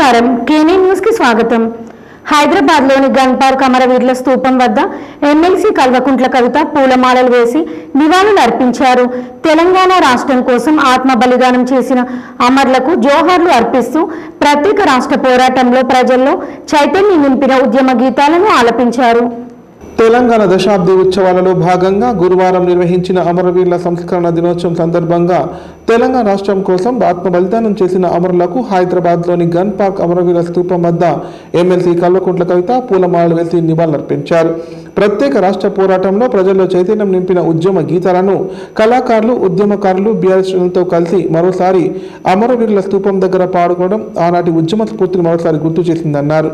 నమస్కారం కేనీ న్యూస్ కి స్వాగతం హైదరాబాద్ లోని గన్ పార్క్ అమరవీరుల స్తూపం వద్ద ఎమ్మెల్సీ కల్వకుంట్ల కవిత పూలమాలలు వేసి నివాళులు అర్పించారు తెలంగాణ రాష్ట్రం కోసం ఆత్మ బలిదానం చేసిన అమరులకు జోహార్లు అర్పిస్తూ ప్రత్యేక రాష్ట్ర పోరాటంలో ప్రజల్లో చైతన్యం నింపిన ఉద్యమ గీతాలను ఆలపించారు తెలంగాణ దశాబ్ది ఉత్సవాలలో భాగంగా గురువారం నిర్వహించిన అమరవీరుల సంస్కరణ దినోత్సవం సందర్భంగా తెలంగాణ రాష్ట్రం కోసం ఆత్మ బలిదానం చేసిన అమరులకు హైదరాబాద్లోని గన్ పార్క్ అమరవీరుల స్తూపం వద్ద ఎమ్మెల్సీ కల్వకుంట్ల కవిత పూలమాలలు వేసి నివాళులర్పించారు ప్రత్యేక రాష్ట్ర పోరాటంలో ప్రజల్లో చైతన్యం నింపిన ఉద్యమ గీతాలను కళాకారులు ఉద్యమకారులు బీఆర్ఎస్ శ్రేణులతో కలిసి మరోసారి అమరవీరుల స్తూపం దగ్గర పాడుకోవడం ఆనాటి ఉద్యమ స్ఫూర్తిని మరోసారి గుర్తు చేసిందన్నారు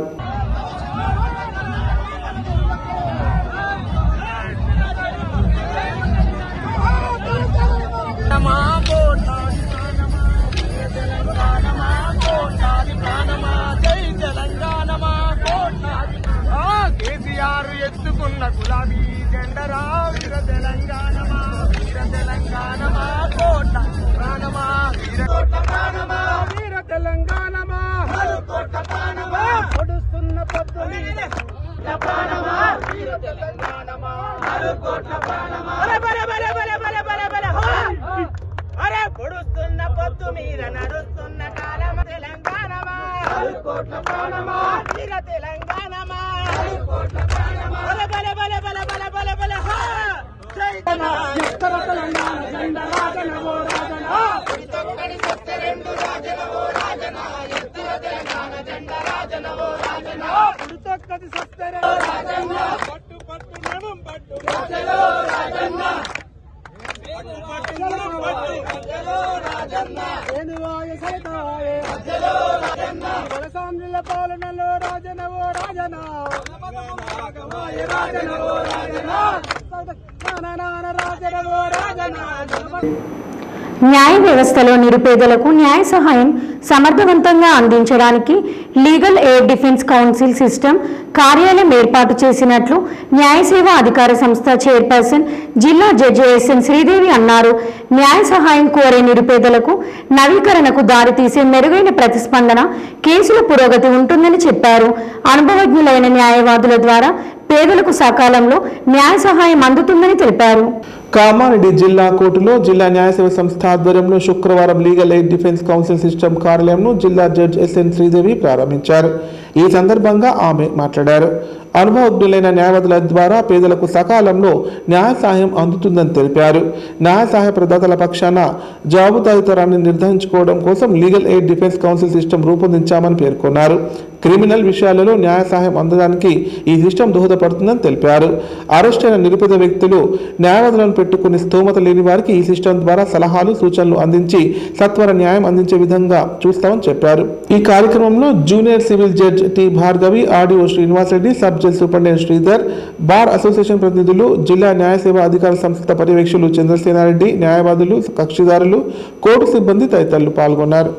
కేసీఆర్ ఎత్తుకున్న గులాబీ జెండరా వీర తెలంగాణమా వీర తెలంగాణమా కోట ప్రాణమా వీర కోట ప్రాణమా వీర తెలంగాణమా కోట ప్రాణమా పొడుస్తున్న పొత్తు మీద ప్రాణమా వీర తెలంగాణమా కోట ప్రాణమా బలే బలే బలే బలే బలే బలే బలే హో! అరే పొడుస్తున్న పొత్తు మీద నడుస్తున్న కాలమ తెలంగాణమా కోట్ల ప్రాణమా వీర తెలంగాణమా కోట్ల ప్రాణమా బలే బలే బలే బలే బలే బలే బలే హా జై ఎత్తర తెలంగాణ జెండా రాజన ఓ రాజన తొక్కడి సత్య రెండు రాజన ఓ రాజన ఎత్తర తెలంగాణ జెండా రాజన ఓ రాజన తొక్కడి సత్య రెండు రాజన పట్టు పట్టు నడుం పట్టు రాజన రాజన్న వలసాంధ్రుల పాలనలో రాజనవో రాజన రాజనవో రాజన రాజనవో రాజన న్యాయ వ్యవస్థలో నిరుపేదలకు న్యాయ సహాయం సమర్థవంతంగా అందించడానికి legal aid defence counsel system కార్యాలయం ఏర్పాటు చేసినట్లు న్యాయ సేవా అధికార సంస్థ చైర్పర్సన్ జిల్లా జడ్జి ఎస్ఎన్ శ్రీదేవి అన్నారు న్యాయ సహాయం కోరే నిరుపేదలకు నవీకరణకు దారితీసే మెరుగైన ప్రతిస్పందన కేసుల పురోగతి ఉంటుందని చెప్పారు అనుభవజ్ఞులైన న్యాయవాదుల ద్వారా పేదలకు సకాలంలో న్యాయ సహాయం అందుతుందని తెలిపారు కామారెడ్డి జిల్లా కోర్టులో జిల్లా న్యాయసేవ సంస్థ ఆధ్వర్యంలో శుక్రవారం legal aid defence counsel system కార్యాలయంను జిల్లా జడ్జ్ ఎస్ఎన్ శ్రీదేవి ప్రారంభించారు ఈ సందర్భంగా ఆమె మాట్లాడారు అనుభవజ్ఞులైన న్యాయవాదుల ద్వారా పేదలకు సకాలంలో న్యాయ సహాయం అందుతుందని తెలిపారు న్యాయ సహాయ ప్రదాతల పక్షాన జవాబుదారీతనాన్ని నిర్ధారించుకోవడం కోసం legal aid defence counsel system రూపొందించామని పేర్కొన్నారు క్రిమినల్ విషయాలలో న్యాయ సహాయం అందడానికి ఈ సిస్టమ్ దోహదపడుతుందని తెలిపారు అరెస్ట్ అయిన నిరుపేద వ్యక్తులు న్యాయవాదులను పెట్టుకుని స్తోమత లేని వారికి ఈ సిస్టమ్ ద్వారా సలహాలు సూచనలు అందించి సత్వర న్యాయం అందించే విధంగా చూస్తామని చెప్పారు ఈ కార్యక్రమంలో junior civil judge T Bhargavi RDO Srinivas Reddy sub judge superintendent Sridhar bar association ప్రతినిధులు జిల్లా న్యాయ సేవా అధికార సంస్థ పర్యవేక్షకులు చంద్రసేనారెడ్డి న్యాయవాదులు కక్షిదారులు కోర్టు సిబ్బంది తదితరులు పాల్గొన్నారు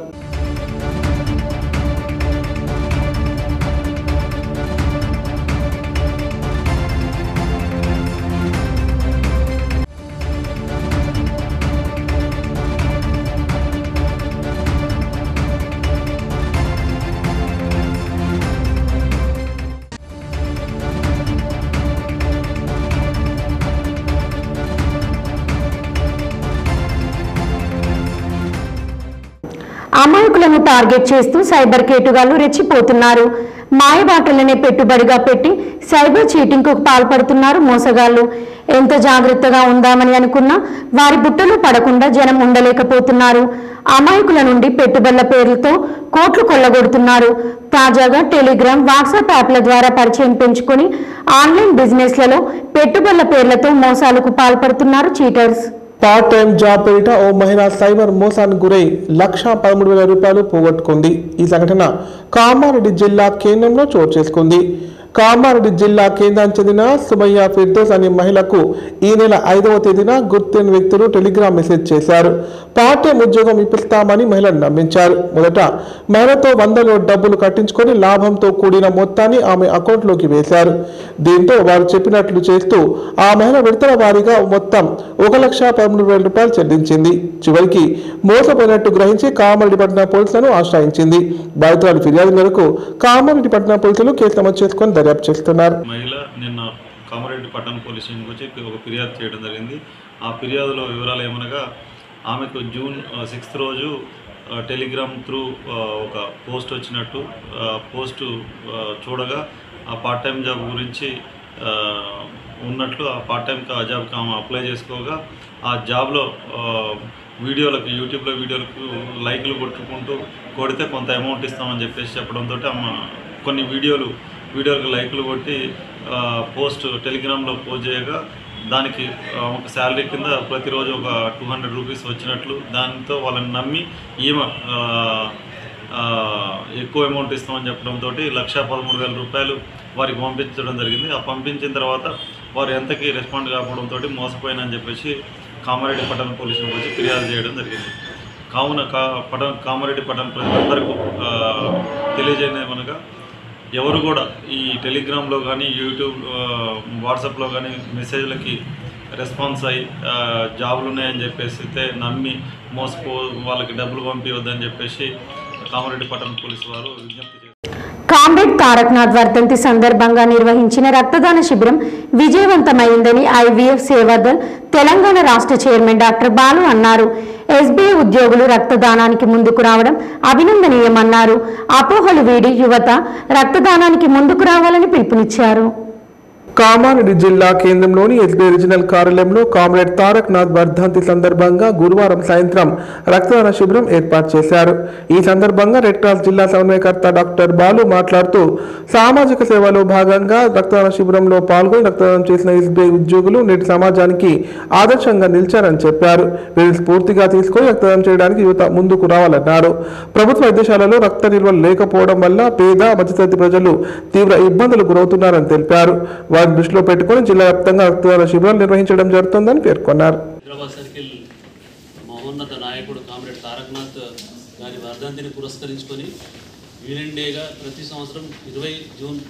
అమాయకులను టార్గెట్ చేస్తూ సైబర్ కేటుగాళ్లు రెచ్చిపోతున్నారు మాయబాటలనే పెట్టుబడిగా పెట్టి సైబర్ చీటింగ్ కు పాల్పడుతున్నారు మోసగాళ్లు ఎంత జాగ్రత్తగా ఉందామని అనుకున్నా వారి బుట్టలు పడకుండా జనం ఉండలేకపోతున్నారు అమాయకుల నుండి పెట్టుబడుల పేర్లతో కోట్లు కొల్లగొడుతున్నారు తాజాగా టెలిగ్రామ్ వాట్సాప్ యాప్ల ద్వారా పరిచయం పెంచుకొని ఆన్లైన్ బిజినెస్లలో పెట్టుబడుల పేర్లతో మోసాలకు పాల్పడుతున్నారు చీటర్స్ పార్ట్ టైం జాబ్ పేరిట ఓ మహిళ సైబర్ మోసానికి గురై లక్ష పదమూడు వేల రూపాయలు పోగొట్టుకుంది ఈ సంఘటన కామారెడ్డి జిల్లా కేంద్రంలో చోటు చేసుకుంది కామారెడ్డి జిల్లా కేంద్రానికి చెందిన సుమయ్య ఫిర్దోస్ అనే మహిళకు ఈ నెల ఐదవ తేదీన గుర్తుని వ్యక్తులు టెలిగ్రామ్ మెసేజ్ చేశారు పార్ట్ టైం ఉద్యోగం ఇప్పిస్తామని మహిళను నమ్మించారు మొదట మహిళతో వందలో డబ్బులు కట్టించుకొని లాభంతో కూడిన మొత్తాన్ని ఆమె అకౌంట్లోకి వేశారు దీంతో వారు చెప్పినట్లు చేస్తూ ఆ మహిళ విడతల వారీగా మొత్తం ఒక లక్ష పదమూడు వేల రూపాయలు చెల్లించింది చివరికి మోసపోయినట్టు గ్రహించి కామారెడ్డి పట్టణ పోలీసులను ఆశ్రయించింది బాధితురాలు ఫిర్యాదు మేరకు కామారెడ్డి పట్టణ పోలీసులు కేసు నమోదు చేసుకొని దర్యాప్తు చేస్తున్నారు మహిళ నిన్న కామారెడ్డి పట్టణ పోలీస్ స్టేషన్కి వచ్చి ఒక ఫిర్యాదు చేయడం జరిగింది ఆ ఫిర్యాదులో వివరాలు ఏమనగా ఆమెకు జూన్ సిక్స్త్ రోజు ఆ, టెలిగ్రామ్ త్రూ ఆ, ఒక పోస్ట్ వచ్చినట్టు ఆ, పోస్టు ఆ, చూడగా ఆ పార్ట్ టైం జాబ్ గురించి ఆ, ఉన్నట్లు ఆ పార్ట్ టైం కా- జాబ్కి ఆమె అప్లై చేసుకోగా ఆ జాబ్లో ఆ, వీడియోలకు యూట్యూబ్లో వీడియోలకు లైక్లు కొట్టుకుంటూ కొడితే కొంత అమౌంట్ ఇస్తామని చెప్పేసి చెప్పడంతో ఆమె కొన్ని వీడియోలు వీడియోలకు లైక్లు కొట్టి ఆ, పోస్ట్ టెలిగ్రామ్లో పోస్ట్ చేయగా దానికి ఆ, ఒక శాలరీ కింద ప్రతిరోజు ఒక టూ హండ్రెడ్ రూపీస్ వచ్చినట్లు దాంతో వాళ్ళని నమ్మి ఈమె ఆ, ఆ, ఎక్కువ అమౌంట్ ఇస్తామని చెప్పడంతో లక్ష పదమూడు వేల రూపాయలు వారికి పంపించడం జరిగింది ఆ పంపించిన తర్వాత వారు ఎంతకి రెస్పాండ్ కాకపోవడంతో మోసపోయినని చెప్పేసి కామారెడ్డి పట్టణ పోలీసులకు వచ్చి ఫిర్యాదు చేయడం జరిగింది కావున కా పట్టణ కామారెడ్డి పట్టణ ప్రజలందరికీ ఆ, తెలియజేయమనగా ఎవరు కూడా ఈ టెలిగ్రామ్లో కానీ యూట్యూబ్ ఆ, వాట్సాప్లో కానీ మెసేజ్లకి రెస్పాన్స్ అయ్యి ఆ, జాబులు ఉన్నాయని చెప్పేసి అయితే నమ్మి మోసపో వాళ్ళకి డబ్బులు పంపించవద్దని చెప్పేసి కామారెడ్డి పట్టణ పోలీసు వారు విజ్ఞప్తి చేశారు కామ్రేడ్ తారక్నాథ్ వర్ధంతి సందర్భంగా నిర్వహించిన రక్తదాన శిబిరం విజయవంతమైందని ఐవీఎఫ్ సేవాదల్ తెలంగాణ రాష్ట్ర చైర్మన్ డాక్టర్ బాలు అన్నారు ఎస్బీఐ ఉద్యోగులు రక్తదానానికి ముందుకు రావడం అభినందనీయమన్నారు అపోహలు వీడి యువత రక్తదానానికి ముందుకు రావాలని పిలుపునిచ్చారు కామారెడ్డి జిల్లా కేంద్రంలోని ఎస్బీఐ రీజనల్ కార్యాలయంలో కామ్రేడ్ తారక్ నాథ్ వర్ధంతి సందర్భంగా గురువారం సాయంత్రం రక్తదాన శిబిరం ఏర్పాటు చేశారు ఈ సందర్భంగా రెడ్ క్రాస్ జిల్లా సమన్వయకర్త డాక్టర్ బాలు మాట్లాడుతూ సామాజిక సేవలో భాగంగా రక్తదాన శిబిరంలో పాల్గొని రక్తదానం చేసిన ఎస్బీఐ ఉద్యోగులు నేటి సమాజానికి ఆదర్శంగా నిలిచారని చెప్పారు వీరిని స్ఫూర్తిగా తీసుకొని రక్తదానం చేయడానికి యువత ముందుకు రావాలన్నారు ప్రభుత్వ వైద్యశాలలో రక్త నిల్వలు లేకపోవడం వల్ల పేద మధ్యతరగతి ప్రజలు తీవ్ర ఇబ్బందులు గురవుతున్నారని తెలిపారు వారిని దృష్టిలో పెట్టుకుని జిల్లా వ్యాప్తంగా రక్తదాన శిబిరాలు నిర్వహించడం జరుగుతోందని పేర్కొన్నారు హైదరాబాద్ సర్కిల్ మహోన్నత నాయకుడు కామ్రేడ్ తారక్నాథ్ గారి వర్ధంతిని పురస్కరించుకొని యూనియన్ డేగా ప్రతి సంవత్సరం ఇరవై జూన్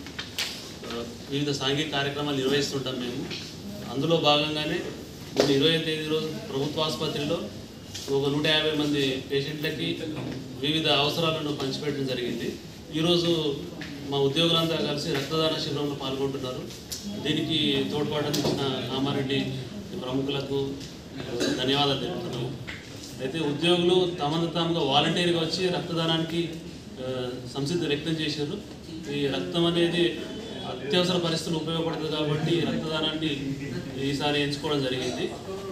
ఆ, వివిధ సాంఘిక కార్యక్రమాలు నిర్వహిస్తుంటాం మేము అందులో భాగంగానే మొన్న ఇరవై తేదీ రోజు ప్రభుత్వ ఆసుపత్రిలో ఒక నూట యాభై మంది పేషెంట్లకి వివిధ అవసరాలను పంచిపెట్టడం జరిగింది ఈరోజు మా ఉద్యోగులంతా కలిసి రక్తదాన శిబిరంలో పాల్గొంటున్నారు దీనికి తోడ్పాటు ఇచ్చిన కామారెడ్డి ప్రముఖులకు ధన్యవాదాలు తెలుపుతున్నాము అయితే ఉద్యోగులు తమను తాముగా వాలంటీర్గా వచ్చి రక్తదానానికి ఆ, సంసిద్ధి వ్యక్తం చేశారు ఈ రక్తం అనేది అత్యవసర పరిస్థితులు ఉపయోగపడుతుంది కాబట్టి ఈ రక్తదానాన్ని ఈసారి ఎంచుకోవడం జరిగింది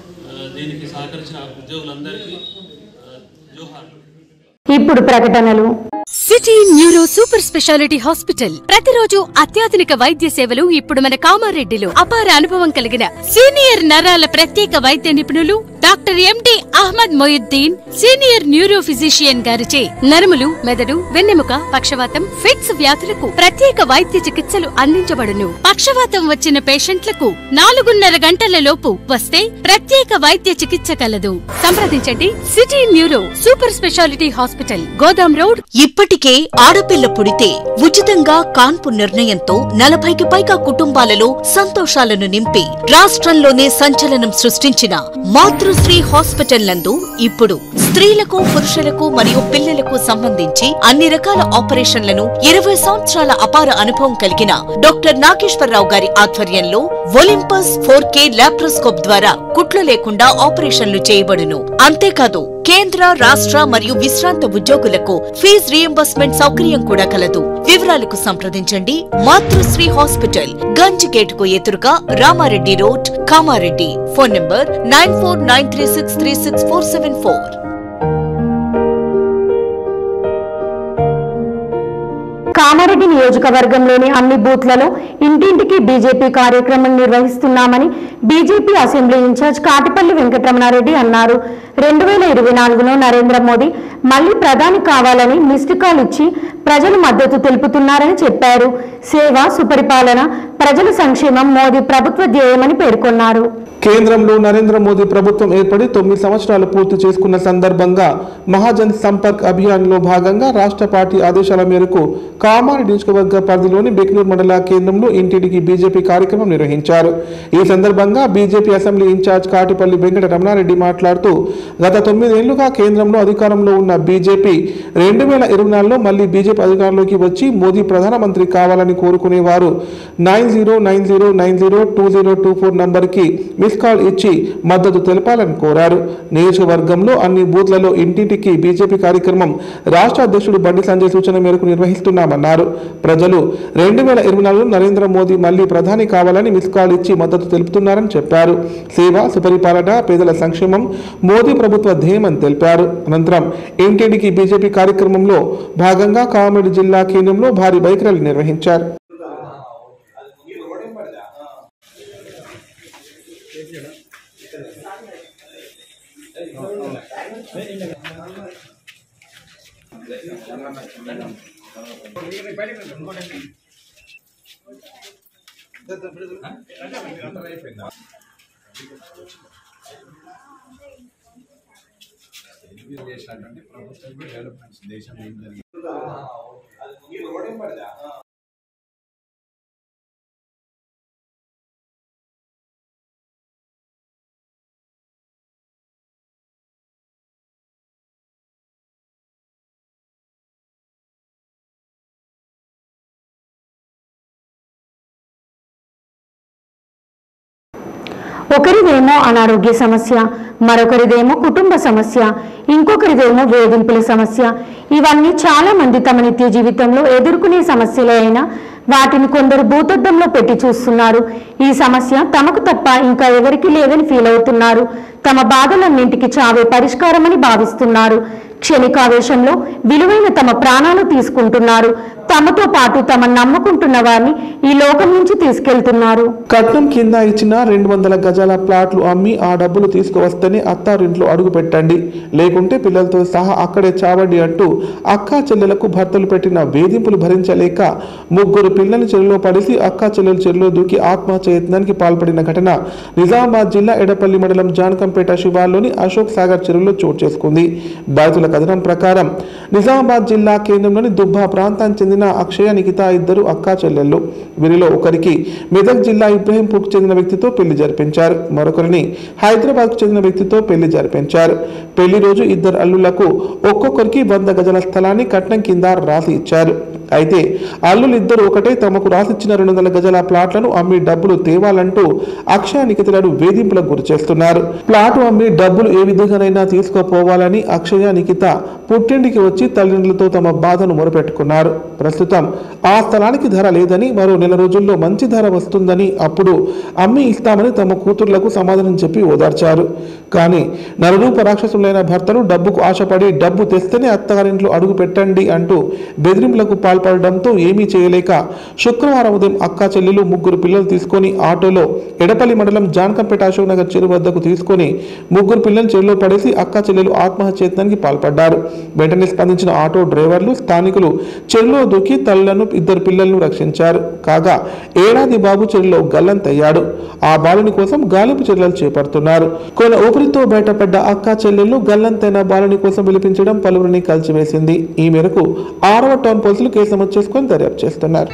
ఆ, దీనికి సహకరించిన ఉద్యోగులందరికీ ఆ, జోహార్లు ఇప్పుడు ప్రకటనలు city neuro super speciality hospital ప్రతిరోజు అత్యాధునిక వైద్య సేవలు ఇప్పుడు మన కామారెడ్డిలో అపార అనుభవం కలిగిన సీనియర్ నరాల ప్రత్యేక వైద్య నిపుణులు doctor MD Ahmed Mohiuddin senior neuro physician గారిచే నరములు మెదడు వెన్నెముక పక్షవాతం ఫిట్స్ వ్యాధులకు ప్రత్యేక వైద్య చికిత్సలు అందించబడును పక్షవాతం వచ్చిన పేషెంట్లకు నాలుగున్నర గంటల లోపు వస్తే ప్రత్యేక వైద్య చికిత్స కలదు సంప్రదించండి city neuro super speciality hospital గోదాం రోడ్ ఇప్పటికే ఆడపిల్ల పుడితే ఉచితంగా కాన్పు నిర్ణయంతో నలభైకి పైగా కుటుంబాలలో సంతోషాలను నింపి రాష్ట్రంలోనే సంచలనం సృష్టించిన మాతృశ్రీ హాస్పిటల్ నందు ఇప్పుడు స్త్రీలకు పురుషులకు మరియు పిల్లలకు సంబంధించి అన్ని రకాల ఆపరేషన్లను ఇరవై సంవత్సరాల అపార అనుభవం కలిగిన డాక్టర్ నాగేశ్వరరావు గారి ఆధ్వర్యంలో ఒలింపస్ ఫోర్ కే లాప్రోస్కోప్ ద్వారా కుట్లు లేకుండా ఆపరేషన్లు చేయబడును అంతేకాదు కేంద్ర రాష్ట్ర మరియు విశ్రాంత ఉద్యోగులకు ఫీజ్ రియంబర్స్మెంట్ సౌకర్యం కూడా కలదు వివరాలకు సంప్రదించండి మాతృశ్రీ హాస్పిటల్ గంజ్ గేట్ కు ఎదురుగా Ramareddy road Kamareddy phone number nine four nine three six three six four seven four Kamareddy నియోజకవర్గంలోని అన్ని బూత్లలో ఇంటింటికి బీజేపీ కార్యక్రమం నిర్వహిస్తున్నామని BJP assembly incharge Katipalli Venkataramana Reddy అన్నారు రెండు వేల ఇరవై నాలుగులో నరేంద్ర మోదీ మళ్లీ ప్రధాని కావాలని మిస్డ్ కాల్ ఇచ్చి ప్రజలు మద్దతు తెలుపుతున్నారని చెప్పారు సేవ సుపరిపాలన ప్రజల సంక్షేమం మోదీ ప్రభుత్వ ధ్యేయమని పేర్కొన్నారు కేంద్రంలో నరేంద్ర మోదీ ప్రభుత్వం ఏర్పడి తొమ్మిది సంవత్సరాలు పూర్తి చేసుకున్న సందర్భంగా మహాజన్ సంపర్క్ అభియాన్లో భాగంగా రాష్ట్ర పార్టీ ఆదేశాల మేరకు కామారెడ్డి నియోజకవర్గ పరిధిలోని బెక్నూరు మండల కేంద్రంలో ఇంటింటికి బీజేపీ కార్యక్రమం నిర్వహించారు ఈ సందర్భంగా BJP assembly incharge Katipalli Venkata Ramana Reddy మాట్లాడుతూ గత తొమ్మిదేళ్లుగా కేంద్రంలో అధికారంలో ఉన్న బీజేపీ రెండు వేల ఇరవై నాలుగులో మళ్ళీ బీజేపీ అధికారంలోకి వచ్చి మోదీ ప్రధానమంత్రి కావాలని కోరుకునేవారు nine zero nine zero nine zero two zero two four నంబర్కి మిస్ కాల్ ఇచ్చి మద్దతు తెలపాలని కోరారు నియోజకవర్గంలో అన్ని బూత్లలో ఇంటింటికి బీజేపీ కార్యక్రమం రాష్ట్ర అధ్యక్షుడు బండి సంజయ్ సూచన మేరకు నిర్వహిస్తున్నామన్నారు ప్రజలు రెండు వేల ఇరవై నాలుగులో నరేంద్ర మోదీ మళ్లీ ప్రధాని కావాలని మిస్ కాల్ ఇచ్చి మద్దతు తెలుపుతున్నారని చెప్పారు సేవ సుపరిపాలన పేదల సంక్షేమం మోదీ ప్రభుత్వ ధ్యేయమని తెలిపారు అనంతరం ఇంటింటికి బీజేపీ కార్యక్రమంలో భాగంగా కామారెడ్డి జిల్లా కేంద్రంలో భారీ బైక్ ర్యాలీ నిర్వహించారు చేసినటువంటి ప్రభుత్వం డెవలప్మెంట్స్ దేశం ఏం జరిగింది ఒకరిదేమో అనారోగ్య సమస్య మరొకరిదేమో కుటుంబ సమస్య ఇంకొకరిదేమో వేధింపుల సమస్య ఇవన్నీ చాలా మంది తమ నిత్య జీవితంలో ఎదుర్కొనే సమస్యలే అయినా వాటిని కొందరు భూతద్దంలో పెట్టి చూస్తున్నారు ఈ సమస్య తమకు తప్ప ఇంకా ఎవరికి లేదని ఫీల్ అవుతున్నారు తమ బాధలన్నింటికి చావే పరిష్కారమని భావిస్తున్నారు క్షణికావేశంలో విలువైన తమ ప్రాణాలు తీసుకుంటున్నారు తమతో పాటు తమ నమ్ముకుంటున్న వారిని ఈ లోకం నుంచి తీసుకెళ్తున్నారు కట్నం కింద ఇచ్చిన రెండు వందల గజాల ప్లాట్లు అమ్మి ఆ డబ్బులు తీసుకువస్తేనే అత్తారింట్లో అడుగు పెట్టండి లేకుంటే పిల్లలతో సహా అక్కడే చావండి అంటూ అక్కా చెల్లెలకు భర్తలు పెట్టిన వేధింపులు భరించలేక ముగ్గురు పిల్లల్ని చెరువులో పడేసి అక్కా చెల్లెలు చెరువులో దూకి ఆత్మహత్య యత్నానికి పాల్పడిన ఘటన నిజామాబాద్ జిల్లా ఎడపల్లి మండలం జాన్కంపేట శివార్లోని అశోక్ సాగర్ చెరువులో చోటు చేసుకుంది బాధితుల కథనం ప్రకారం నిజామాబాద్ జిల్లా కేంద్రంలోని దుబ్బా ప్రాంతానికి చెందిన అక్షయ నిఖిత ఇద్దరు అక్కా చెల్లెళ్ళు వీరిలో ఒకరికి మెదక్ జిల్లా ఇబ్రహీంపూర్కు చెందిన వ్యక్తితో పెళ్లి జరిపించారు మరొకరిని హైదరాబాద్కు చెందిన వ్యక్తితో పెళ్లి జరిపించారు పెళ్లి రోజు ఇద్దరు అల్లులకు ఒక్కొక్కరికి వంద గజాల స్థలాన్ని కట్నం కింద రాసి ఇచ్చారు అయితే అల్లులు ఇద్దరు ఒకటే తమకు రాసిచ్చిన రెండు వందల గజాల ప్లాట్లను అమ్మి డబ్బులు తేవాలంటూ అక్షయ నిఖితులను వేధింపులకు గురి చేస్తున్నారు ప్లాటు అమ్మి డబ్బులు ఏ విధంగానైనా తీసుకుపోవాలని అక్షయ నిఖిత పుట్టింటికి వచ్చి తల్లిదండ్రులతో తమ బాధను మొరపెట్టుకున్నారు ప్రస్తుతం ఆ స్థలానికి ధర లేదని మరో నెల రోజుల్లో మంచి ధర వస్తుందని అప్పుడు అమ్మి ఇస్తామని తమ కూతుర్లకు సమాధానం చెప్పి ఓదార్చారు కానీ నరరూప రాక్షసులైన భర్తలు డబ్బుకు ఆశపడి డబ్బు తెస్తేనే అత్తగారింట్లో అడుగు పెట్టండి అంటూ బెదిరింపులకు పాల్పడడంతో ఏమీ చేయలేక శుక్రవారం ఉదయం అక్కా చెల్లెలు ముగ్గురు పిల్లలు తీసుకొని ఆటోలో ఎడపల్లి మండలం జాన్కంపేట అశోక్ నగర్ చెరువు వద్దకు తీసుకొని ముగ్గురు పిల్లలు చెరువులో పడేసి అక్కా చెల్లెలు ఆత్మహత్యత్నానికి పాల్పడ్డారు వెంటనే స్పందించిన ఆటో డ్రైవర్లు స్థానికులు చెరువులో దూకి తల్లులను ఇద్దరు పిల్లలను రక్షించారు కాగా ఏడాది బాబు చెరువులో గల్లంతయ్యాడు ఆ బాలుని కోసం గాలింపు చర్యలు చేపడుతున్నారు కొన ఊపిరితో బయటపడ్డ అక్కా చెల్లెళ్ళు గల్లంతైన బాలుని కోసం పిలిపించడం పలువురిని కలిసివేసింది ఈ మేరకు ఆరవ టౌన్ పోలీసులు కేసు నమోదు చేసుకొని దర్యాప్తు చేస్తున్నారు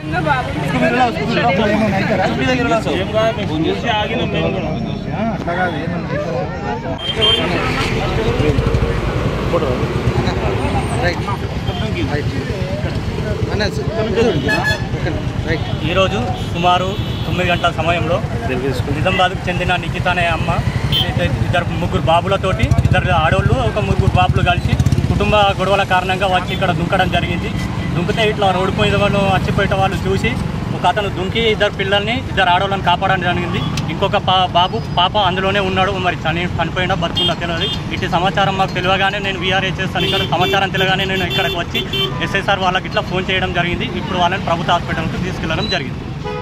ఈరోజు సుమారు తొమ్మిది గంటల సమయంలో నిజామాబాద్కు చెందిన నిఖిత అనే అమ్మ ఇద్దరు ఇద్దరు ముగ్గురు బాబులతోటి ఇద్దరు ఆడవాళ్ళు ఒక ముగ్గురు బాబులు కలిసి కుటుంబ గొడవల కారణంగా వచ్చి ఇక్కడ దుంకడం జరిగింది దుంకితే ఇట్లా రోడ్డు పోయిన వాళ్ళు వచ్చిపోయే వాళ్ళు చూసి ఒక అతను దుంకి ఇద్దరు పిల్లల్ని ఇద్దరు ఆడవాళ్ళని కాపాడడం జరిగింది ఇంకొక పా బాబు పాప అందులోనే ఉన్నాడు మరి చని చనిపోయినా బతుకున్నా తెలియదు ఇటు సమాచారం మాకు తెలియగానే నేను వీఆర్ఏ చేస్తాను ఇక్కడ సమాచారం తెలియగానే నేను ఇక్కడికి వచ్చి ఎస్ఐసార్ వాళ్ళకి ఇట్లా ఫోన్ చేయడం జరిగింది ఇప్పుడు వాళ్ళని ప్రభుత్వ హాస్పిటల్కి తీసుకెళ్ళడం జరిగింది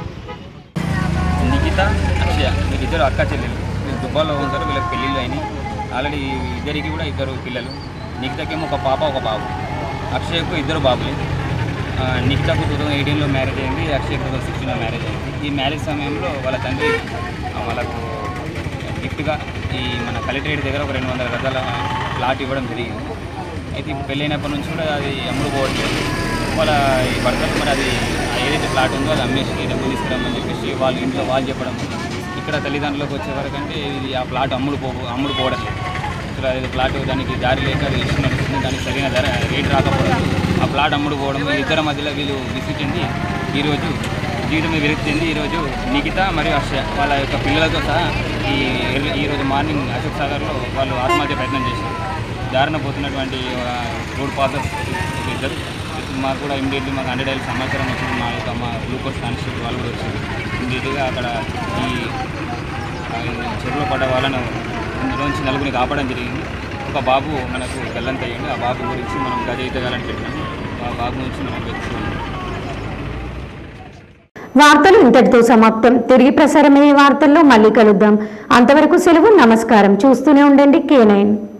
నిఖిత అక్షయ వీళ్ళు ఇద్దరు అక్క చెల్లెలు వీళ్ళు దుబ్బాలో ఉంటారు వీళ్ళకి పెళ్ళిళ్ళు అయినాయి ఆల్రెడీ ఇద్దరికి కూడా ఇద్దరు పిల్లలు నిఖితకేమో ఒక పాప ఒక బాబు అక్షయ్కు ఇద్దరు బాబులే ఆ, నిఖితకు టూ థౌసండ్ ఎయిటీన్లో మ్యారేజ్ అయింది అక్షయ్ టూ థౌసండ్ సిక్స్టీన్లో మ్యారేజ్ అయింది ఈ మ్యారేజ్ సమయంలో వాళ్ళ తండ్రి ఆ, వాళ్ళకు గిఫ్ట్గా ఈ మన కలెక్టరేట్ దగ్గర ఒక రెండు వందల గజాల ప్లాట్ ఇవ్వడం జరిగింది అయితే ఇప్పుడు పెళ్ళైనప్పటి నుంచి కూడా అది అమ్ముడు పోవట్లేదు వాళ్ళ ఈ భర్తలు మరి అది ఆ ఏదైతే ప్లాట్ ఉందో అది అమ్మేసి డబ్బులు తీసుకురామని చెప్పేసి వాళ్ళ ఇంట్లో వాళ్ళు చెప్పడం ఇక్కడ తల్లిదండ్రులకు వచ్చే వరకు అంటే ఇది ఆ ప్లాట్ అమ్ముడు పో అమ్ముడు పోవడం లేదు. ఇక్కడ అది ప్లాట్ దానికి దారి లేక అది ఇష్యూ నడుస్తుంది దానికి సరైన ధర రేట్ రాకపోవడం ఆ ప్లాట్ అమ్ముడు పోవడం ఈ ఇద్దరి మధ్యలో వీళ్ళు విసిగి చెంది ఈరోజు జీవితం విరక్తి చెంది ఈరోజు నిఖిత మరియు అక్షయ వాళ్ళ యొక్క పిల్లలతో సహా ఈ ఎర్లీ- ఈరోజు మార్నింగ్ అశోక్ సాగర్లో వాళ్ళు ఆత్మహత్య ప్రయత్నం చేశారు దారిన పోతున్నటువంటి ఆ, రోడ్ పాసర్స్ ఇద్దరు మాకు కూడా ఇమీడియట్లీ మాకు హండ్రెడ్ ఐదు సమాచారం వచ్చింది మా యొక్క మా గ్లూకోజ్ కానిస్టేబుల్ వాళ్ళు కూడా వచ్చారు ఇమీడియట్గా అక్కడ ఈ ఆ, ఈ చెరువులో పడ్డ వాళ్ళను ఇందులోంచి నలుగురిని కాపాడడం జరిగింది ఒక బాబు మనకు గల్లంత అయ్యింది ఆ బాబు గురించి మనం గజ ఈతగాలని పెట్టినాము ఆ బాబు నుంచి మనం వెతుకుతున్నాం వార్తలు ఇంతటితో సమాప్తం తిరిగి ప్రసారమయ్యే వార్తల్లో మళ్ళీ కలుద్దాం అంతవరకు సెలవు నమస్కారం చూస్తూనే ఉండండి కే నైన్